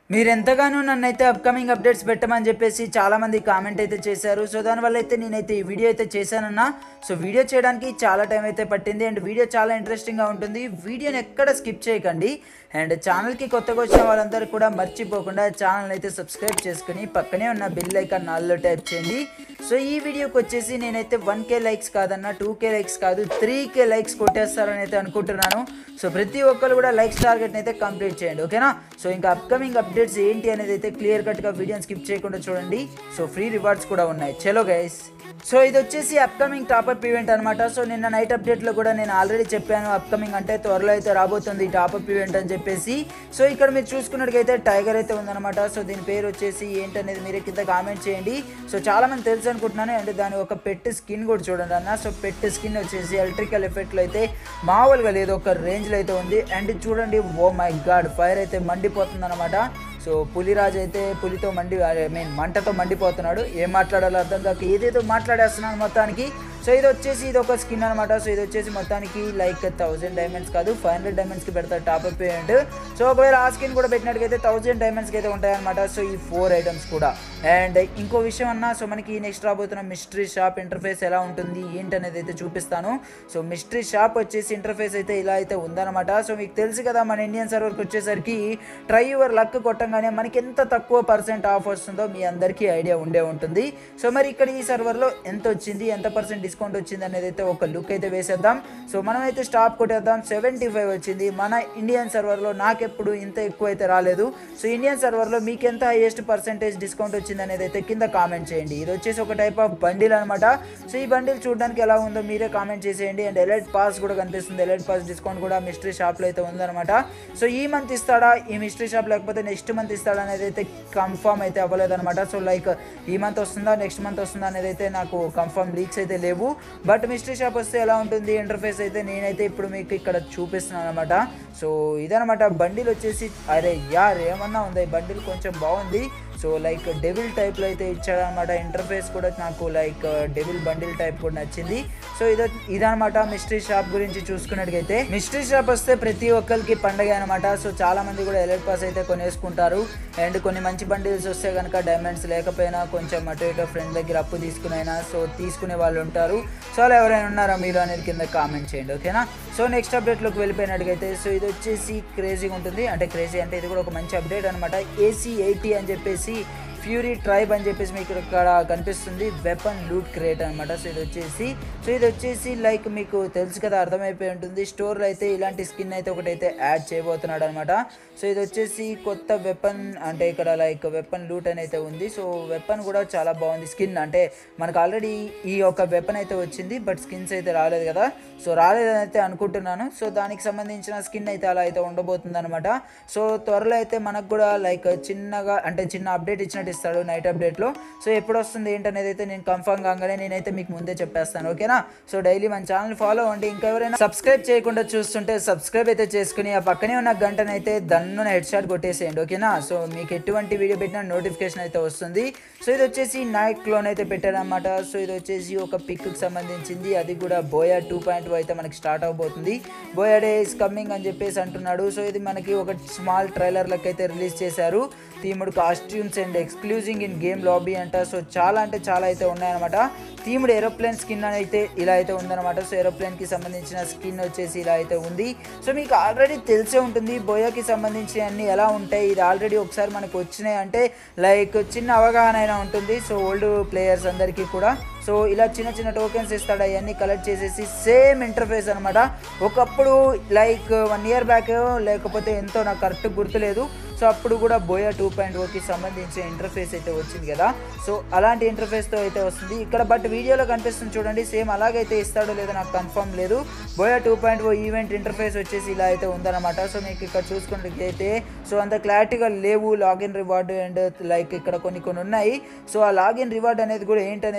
మీరు ఎంతగానో నన్ను అయితే అప్కమింగ్ అప్డేట్స్ పెట్టమని చెప్పేసి చాలా మంది కామెంట్ అయితే చేశారు సో దానివల్ల అయితే నేనైతే ఈ వీడియో అయితే చేశానన్నా సో వీడియో చేయడానికి చాలా టైం అయితే పట్టింది అండ్ వీడియో చాలా ఇంట్రెస్టింగ్గా ఉంటుంది వీడియోని ఎక్కడ స్కిప్ చేయకండి అండ్ ఛానల్కి కొత్తగా వచ్చిన వాళ్ళందరూ కూడా మర్చిపోకుండా ఛానల్ అయితే సబ్స్క్రైబ్ చేసుకుని పక్కనే ఉన్న బిల్ ఐకాన్ నాలుగులో టైప్ చేయండి సో ఈ వీడియోకి వచ్చేసి నేనైతే వన్ కే లైక్స్ కాదన్నా టూ కే లైక్స్ కాదు త్రీ కే లైక్స్ కొట్టేస్తారని అయితే అనుకుంటున్నాను సో ప్రతి ఒక్కరు కూడా లైక్స్ టార్గెట్ని అయితే కంప్లీట్ చేయండి ఓకేనా సో ఇంకా అప్కమింగ్ అప్డేట్స్ ఏంటి అనేది అయితే క్లియర్ కట్గా వీడియోని స్కిప్ చేయకుండా చూడండి సో ఫ్రీ రివార్డ్స్ కూడా ఉన్నాయి చలో గైస్ సో ఇది వచ్చేసి అప్కమింగ్ టాప్అప్ ఈవెంట్ అనమాట సో నిన్న నైట్ అప్డేట్లో కూడా నేను ఆల్రెడీ చెప్పాను అప్కమింగ్ అంటే త్వరలో అయితే రాబోతుంది ఈ టాప్అప్ ఈవెంట్ అని చెప్పేసి సో ఇక్కడ మీరు చూసుకున్నట్టుగైతే టైగర్ అయితే ఉందన్నమాట సో దీని పేరు వచ్చేసి ఏంటనేది మీరే కింద కామెంట్ చేయండి సో చాలా మంది తెలుసు అనుకుంటున్నాను అండ్ దాని ఒక పెట్ స్కిన్ కూడా చూడండి అన్న సో పెట్ స్కిన్ వచ్చేసి ఎలక్ట్రికల్ ఎఫెక్ట్లో అయితే మామూలుగా లేదు ఒక రేంజ్లో అయితే ఉంది అండ్ చూడండి ఓ మై గాడ్ ఫైర్ అయితే మండిపోతుంది అనమాట సో పులిరాజు అయితే పులితో మండి ఐ మీన్ మంటతో మండిపోతున్నాడు ఏం మాట్లాడాలో అర్థం కాక ఏదేదో మాట్లాడేస్తున్నాను మొత్తానికి సో ఇది వచ్చేసి ఇది ఒక స్కిన్ అనమాట సో ఇది వచ్చేసి మొత్తానికి లైక్ థౌసండ్ డైమండ్స్ కాదు ఫైవ్ హండ్రెడ్ డైమండ్స్కి పెడతారు టాప్అప్ పేమెంట్ సో ఒకవేళ ఆ స్కిన్ కూడా పెట్టినట్టుగైతే థౌసండ్ డైమండ్స్కి అయితే ఉంటాయన్నమాట సో ఈ ఫోర్ ఐటమ్స్ కూడా అండ్ ఇంకో విషయం అన్న సో మనకి నెక్స్ట్ రాబోతున్న మిస్టరీ షాప్ ఇంటర్ఫేస్ ఎలా ఉంటుంది ఏంటనేది అయితే చూపిస్తాను సో మిస్టరీ షాప్ వచ్చేసి ఇంటర్ఫేస్ అయితే ఇలా అయితే ఉందన్నమాట సో మీకు తెలుసు కదా మన ఇండియన్ సర్వర్కి వచ్చేసరికి ట్రై యువర్ లక్ కొట్టంగానే మనకి ఎంత తక్కువ పర్సెంట్ ఆఫ్ వస్తుందో మీ అందరికీ ఐడియా ఉండే ఉంటుంది సో మరి ఇక్కడ ఈ సర్వర్లో ఎంత వచ్చింది ఎంత పర్సెంట్ డిస్కౌంట్ వచ్చింది అనేది అయితే ఒక లుక్ అయితే వేసేద్దాం సో మనం అయితే స్టాప్ కొట్టేద్దాం సెవెంటీ ఫైవ్ వచ్చింది మన ఇండియన్ సర్వర్లో నాకెప్పుడు ఇంత ఎక్కువ అయితే రాలేదు సో ఇండియన్ సర్వర్లో మీకు ఎంత హైయెస్ట్ పర్సెంటేజ్ డిస్కౌంట్ వచ్చింది అనేది అయితే కింద కామెంట్ చేయండి ఇది వచ్చేసి ఒక టైప్ ఆఫ్ బండిల్ అనమాట సో ఈ బండిల్ చూడడానికి ఎలా ఉందో మీరే కామెంట్ చేసేయండి అండ్ ఎలైట్ పాస్ కూడా కనిపిస్తుంది ఎలైట్ పాస్ డిస్కౌంట్ కూడా మిస్టరీ షాప్లో అయితే ఉందన్నమాట సో ఈ మంత్ ఇస్తాడా ఈ మిస్టరీ షాప్ లేకపోతే నెక్స్ట్ మంత్ ఇస్తాడా అనేది అయితే కన్ఫర్మ్ అయితే అవ్వలేదు అనమాట సో లైక్ ఈ మంత్ వస్తుందా నెక్స్ట్ మంత్ వస్తుందా అనేది అయితే నాకు కన్ఫర్మ్ లీక్స్ అయితే లేవు బట్ మిస్టరీ షాప్ వస్తే ఎలా ఉంటుంది ఇంటర్ఫేస్ అయితే నేనైతే ఇప్పుడు మీకు ఇక్కడ చూపిస్తున్నాను అనమాట సో ఇదనమాట బండిల్ వచ్చేసి అరే యార్ ఏమన్నా ఉంది ఈ బండిల్ కొంచెం బాగుంది సో లైక్ డెవిల్ టైప్లో అయితే ఇచ్చాడనమాట ఇంటర్ఫేస్ కూడా నాకు లైక్ డెవిల్ బండిల్ టైప్ కూడా నచ్చింది సో ఇదో ఇదనమాట మిస్టరీ షాప్ గురించి చూసుకున్నట్టుగైతే మిస్టరీ షాప్ వస్తే ప్రతి ఒక్కరికి పండగ అనమాట సో చాలా మంది కూడా ఎలర్ట్ పాస్ అయితే కొనేసుకుంటారు అండ్ కొన్ని మంచి బండిల్స్ వస్తే కనుక డైమండ్స్ లేకపోయినా కొంచెం అటు ఇటు ఫ్రెండ్ దగ్గర అప్పు తీసుకునైనా సో తీసుకునే వాళ్ళు ఉంటారు సో అలా ఎవరైనా ఉన్నారా మీరు అనేది కింద కామెంట్ చేయండి ఓకేనా సో నెక్స్ట్ అప్డేట్లోకి వెళ్ళిపోయినట్టుగైతే సో ఇది వచ్చేసి క్రేజీగా ఉంటుంది అంటే క్రేజీ అంటే ఇది కూడా ఒక మంచి అప్డేట్ అనమాట ఏసీ ఎయిటీ అని చెప్పేసి ఫ్యూరీ ట్రైబ్ అని చెప్పేసి మీకు ఇక్కడ కనిపిస్తుంది వెపన్ లూట్ క్రియేట్ అనమాట సో ఇది వచ్చేసి సో ఇది వచ్చేసి లైక్ మీకు తెలుసు కదా అర్థమైపోయి ఉంటుంది స్టోర్లో అయితే ఇలాంటి స్కిన్ అయితే ఒకటైతే యాడ్ చేయబోతున్నాడు అనమాట సో ఇది వచ్చేసి కొత్త వెపన్ అంటే ఇక్కడ లైక్ వెపన్ లూట్ అని అయితే ఉంది సో వెపన్ కూడా చాలా బాగుంది స్కిన్ అంటే మనకు ఆల్రెడీ ఈ యొక్క వెపన్ అయితే వచ్చింది బట్ స్కిన్స్ అయితే రాలేదు కదా సో రాలేదని అయితే అనుకుంటున్నాను సో దానికి సంబంధించిన స్కిన్ అయితే అలా అయితే ఉండబోతుంది అనమాట సో త్వరలో అయితే మనకు కూడా లైక్ చిన్నగా అంటే చిన్న అప్డేట్ ఇచ్చినట్టు ఇస్తాడు నైట్ అప్డేట్లో సో ఎప్పుడు వస్తుంది ఏంటనేది అయితే నేను కన్ఫర్మ్ కాగానే నేనైతే మీకు ముందే చెప్పేస్తాను ఓకేనా సో డైలీ మన ఛానల్ ఫాలో అవ్వండి ఇంకా ఎవరైనా సబ్స్క్రైబ్ చేయకుండా చూస్తుంటే సబ్స్క్రైబ్ అయితే చేసుకుని ఆ పక్కనే ఉన్న గంటనైతే దన్నున హెడ్ షాట్ కొట్టేసేయండి ఓకేనా సో మీకు ఎటువంటి వీడియో పెట్టినా నోటిఫికేషన్ అయితే వస్తుంది సో ఇది వచ్చేసి నైట్ క్లోన్ అయితే పెట్టారనమాట సో ఇది వచ్చేసి ఒక పిక్కి సంబంధించింది అది కూడా బోయా టూ పాయింట్ అయితే మనకి స్టార్ట్ అవబోతుంది బోయా డే ఇస్ కమింగ్ అని చెప్పేసి అంటున్నాడు సో ఇది మనకి ఒక స్మాల్ ట్రైలర్ లెక్క అయితే రిలీజ్ చేశారు themed costumes and exclusive in game lobby అంట సో చాలా అంటే చాలా అయితే ఉన్నాయన్నమాట థీముడ్ ఏరోప్లేన్ స్కిన్ అయితే ఇలా అయితే ఉందన్నమాట సో ఏరోప్లేన్కి సంబంధించిన స్కిన్ వచ్చేసి ఇలా అయితే ఉంది సో మీకు ఆల్రెడీ తెలిసే ఉంటుంది బోయాకి సంబంధించిన అన్ని ఎలా ఉంటాయి ఇది ఆల్రెడీ ఒకసారి మనకు వచ్చినాయి అంటే లైక్ చిన్న అవగాహన అయినా ఉంటుంది సో ఓల్డ్ ప్లేయర్స్ అందరికీ కూడా సో ఇలా చిన్న చిన్న టోకెన్స్ ఇస్తాడు అవన్నీ కలెక్ట్ చేసేసి సేమ్ ఇంటర్ఫేస్ అనమాట ఒకప్పుడు లైక్ వన్ ఇయర్ బ్యాక్ లేకపోతే ఎంతో నాకు కరెక్ట్ గుర్తులేదు సో అప్పుడు కూడా బోయా టూ పాయింట్ ఓకి సంబంధించిన ఇంటర్ఫేస్ అయితే వచ్చింది కదా సో అలాంటి ఇంటర్ఫేస్తో అయితే వస్తుంది ఇక్కడ బట్ వీడియోలో కనిపిస్తుంది చూడండి సేమ్ అలాగైతే ఇస్తాడో లేదో నాకు కన్ఫర్మ్ లేదు Booyah two point O event interface వచ్చేసి ఇలా అయితే ఉందన్నమాట సో మీకు ఇక్కడ చూసుకున్నట్లయితే సో అంత క్లారిటీగా లేవు లాగిన్ రివార్డు అండ్ లైక్ ఇక్కడ కొన్ని కొన్ని ఉన్నాయి సో ఆ లాగిన్ రివార్డ్ అనేది కూడా ఏంటనేది అయితే మనకి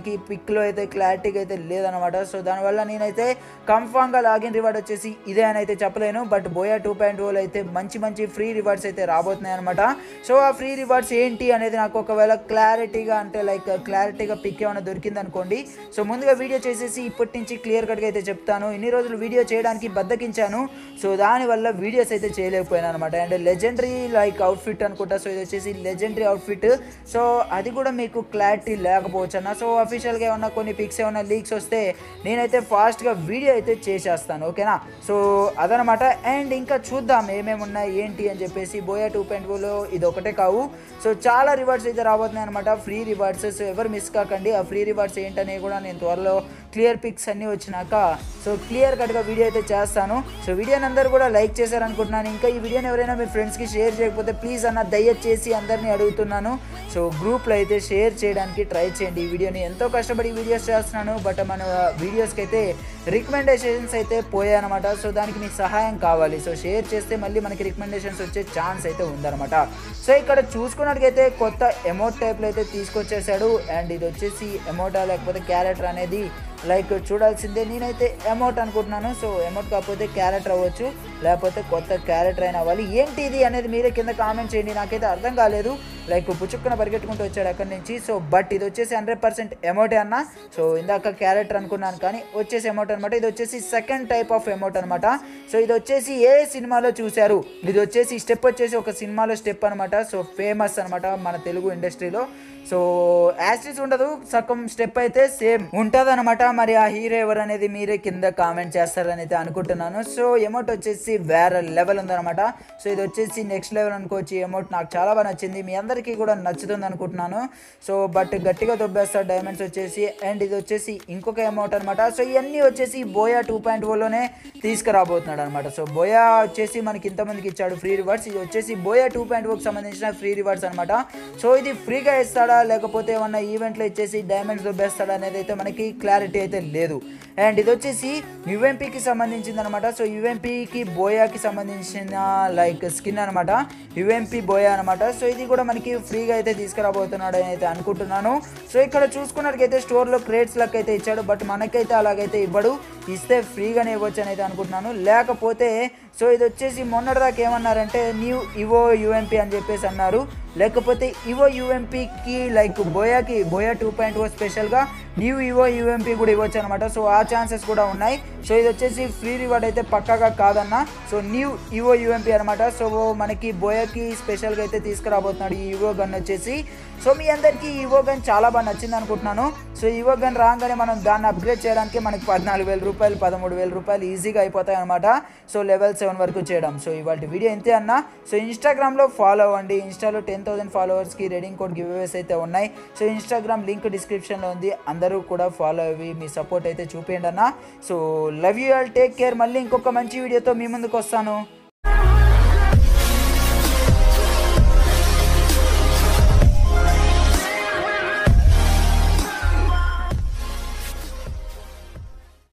మనకి పిక్లో అయితే క్లారిటీగా అయితే లేదనమాట సో దానివల్ల నేనైతే కన్ఫామ్గా లాగిన్ రివార్డ్ వచ్చేసి ఇదే అని అయితే చెప్పలేను బట్ బోయా టూ పాయింట్ ఓలో అయితే మంచి మంచి ఫ్రీ రివార్డ్స్ అయితే రాబోతున్నాయి అనమాట సో ఆ ఫ్రీ రివార్డ్స్ ఏంటి అనేది నాకు ఒకవేళ క్లారిటీగా అంటే లైక్ క్లారిటీగా పిక్ ఏమైనా దొరికింది అనుకోండి సో ముందుగా వీడియో చేసేసి ఇప్పటి నుంచి క్లియర్ కట్గా అయితే చెప్తాను ఇన్ని రోజులు వీడియో చేయడానికి బద్దకించాను సో దానివల్ల వీడియోస్ అయితే చేయలేకపోయాను అనమాట అండ్ లెజెండరీ లైక్ అవుట్ఫిట్ అనుకుంటా సో ఇది వచ్చేసి లెజెండరీ అవుట్ఫిట్ సో అది కూడా మీకు క్లారిటీ లేకపోవచ్చు అన్న సో అఫీషియల్గా ఏమన్నా కొన్ని పిక్స్ ఏమన్నా లీక్స్ వస్తే నేనైతే ఫాస్ట్గా వీడియో అయితే చేసేస్తాను ఓకేనా సో అదనమాట అండ్ ఇంకా చూద్దాం ఏమేమి ఉన్నాయి ఏంటి అని చెప్పేసి బోయా టూ పాయింట్ ఓలో ఇది ఒకటే కావు సో చాలా రివార్డ్స్ అయితే రాబోతున్నాయి అనమాట ఫ్రీ రివార్డ్స్ సో ఎవరు మిస్ కాకండి ఆ ఫ్రీ రివార్డ్స్ ఏంటనేవి కూడా నేను త్వరలో క్లియర్ పిక్స్ అన్నీ వచ్చినాక సో క్లియర్ కట్గా వీడియో అయితే చేస్తాను సో వీడియోని అందరూ కూడా లైక్ చేశారనుకుంటున్నాను ఇంకా ఈ వీడియోని ఎవరైనా మీ ఫ్రెండ్స్కి షేర్ చేయకపోతే ప్లీజ్ అన్న దయచేసి అందరినీ అడుగుతున్నాను సో గ్రూప్లో అయితే షేర్ చేయడానికి ట్రై చేయండి ఈ వీడియోని ఎంతో కష్టపడి వీడియోస్ చేస్తున్నాను బట్ మన వీడియోస్కి అయితే రికమెండేషన్స్ అయితే పోయాయన్నమాట సో దానికి మీ సహాయం కావాలి సో షేర్ చేస్తే మళ్ళీ మనకి రికమెండేషన్స్ వచ్చే ఛాన్స్ అయితే ఉందన్నమాట సో ఇక్కడ చూసుకున్నట్టుగైతే కొత్త ఎమోట్ టైప్లో అయితే తీసుకొచ్చేసాడు అండ్ ఇది వచ్చేసి ఎమోటా లేకపోతే క్యారెక్టర్ అనేది లైక్ చూడాల్సిందే నేనైతే అమౌంట్ అనుకుంటున్నాను సో అమౌంట్ కాకపోతే క్యారెక్టర్ అవ్వచ్చు లేకపోతే కొత్త క్యారెక్టర్ అయినా అవ్వాలి ఏంటి ఇది అనేది మీరే కింద కామెంట్ చేయండి నాకైతే అర్థం కాలేదు లైక్ పుచ్చుక్కున పరిగెట్టుకుంటూ వచ్చాడు అక్కడి నుంచి సో బట్ ఇది వచ్చేసి హండ్రెడ్ పర్సెంట్ అమౌంటే అన్న సో ఇందాక క్యారెక్టర్ అనుకున్నాను కానీ వచ్చేసి అమౌంట్ అనమాట ఇది వచ్చేసి సెకండ్ టైప్ ఆఫ్ అమౌంట్ అనమాట సో ఇది వచ్చేసి ఏ సినిమాలో చూశారు ఇది వచ్చేసి స్టెప్ వచ్చేసి ఒక సినిమాలో స్టెప్ అనమాట సో ఫేమస్ అనమాట మన తెలుగు ఇండస్ట్రీలో సో యాస్టిస్ ఉండదు సగం స్టెప్ అయితే సేమ్ ఉంటుంది అనమాట మరి ఆ హీరో ఎవరు అనేది మీరే కింద కామెంట్ చేస్తారని అయితే అనుకుంటున్నాను సో ఎమౌంట్ వచ్చేసి వేరే లెవెల్ ఉందన్నమాట సో ఇది వచ్చేసి నెక్స్ట్ లెవెల్ అనుకోవచ్చు ఎమౌంట్ నాకు చాలా బాగా నచ్చింది మీ అందరికీ కూడా నచ్చుతుంది అనుకుంటున్నాను సో బట్ గట్టిగా దొబ్బేస్తారు డైమండ్స్ వచ్చేసి అండ్ ఇది వచ్చేసి ఇంకొక అమౌంట్ అనమాట సో ఇవన్నీ వచ్చేసి బోయా టూ పాయింట్ ఓలోనే తీసుకురాబోతున్నాడు అనమాట సో బోయా వచ్చేసి మనకి ఇంతమందికి ఇచ్చాడు ఫ్రీ రివార్డ్స్ ఇది వచ్చేసి బోయా టూ పాయింట్ ఓకి సంబంధించిన ఫ్రీ రివార్డ్స్ అనమాట సో ఇది ఫ్రీగా ఇస్తాడా లేకపోతే ఏమన్నా ఈవెంట్లో ఇచ్చేసి డైమండ్స్ దొబ్బేస్తాడా అనేది అయితే మనకి క్లారిటీ అయితే లేదు అండ్ ఇది వచ్చేసి యుఎంపీకి సంబంధించింది అనమాట సో యుఎంపీకి బోయాకి సంబంధించిన లైక్ స్కిన్ అనమాట యుఎంపీ బోయా అనమాట సో ఇది కూడా మనకి ఫ్రీగా అయితే తీసుకురాబోతున్నాడు అని అయితే అనుకుంటున్నాను సో ఇక్కడ చూసుకున్నట్టుకైతే స్టోర్లో క్రేట్స్ లెక్క అయితే ఇచ్చాడు బట్ మనకైతే అలాగైతే ఇవ్వడు ఇస్తే ఫ్రీగానే ఇవ్వచ్చు అని అయితే అనుకుంటున్నాను లేకపోతే సో ఇది వచ్చేసి మొన్నటిదాకా ఏమన్నారంటే న్యూ ఇవో యుఎంపీ అని చెప్పేసి అన్నారు లేకపోతే ఇవో యుఎంపీకి లైక్ బోయాకి బోయా టూ పాయింట్ ఓ స్పెషల్గా న్యూ ఇవో యుఎంపీ కూడా ఇవ్వచ్చు అనమాట సో ఆ ఛాన్సెస్ కూడా ఉన్నాయి సో ఇది వచ్చేసి ఫ్రీ రివార్డ్ అయితే పక్కాగా కాదన్న సో న్యూ ఇవో యుఎంపీ అనమాట సో మనకి బోయాకి స్పెషల్గా అయితే తీసుకురాబోతున్నాడు ఈ ఇవో గన్ వచ్చేసి సో మీ అందరికీ ఇవో గన్ చాలా బాగా నచ్చింది అనుకుంటున్నాను సో ఇవో గన్ రాగానే మనం దాన్ని అప్గ్రేడ్ చేయడానికి మనకి పద్నాలుగు వేల రూపాయలు పదమూడు వేల రూపాయలు ఈజీగా అయిపోతాయి అనమాట సో లెవెల్ సెవెన్ వరకు చేయడం సో ఇవాళ వీడియో ఇంతే అన్న సో ఇన్స్టాగ్రామ్లో ఫాలో అవ్వండి ఇన్స్టాలో టెన్ థౌసండ్ ఫాలోవర్స్కి రెడింగ్ కోడ్ గివ్అవేస్ అయితే ఉన్నాయి సో ఇన్స్టాగ్రామ్ లింక్ డిస్క్రిప్షన్లో ఉంది అందరూ కూడా ఫాలో అయ్యి మీ సపోర్ట్ అయితే చూపించండి అన్న so love you all take care మళ్ళీ ఇంకొక మంచి వీడియోతో మీ ముందుకు వస్తాను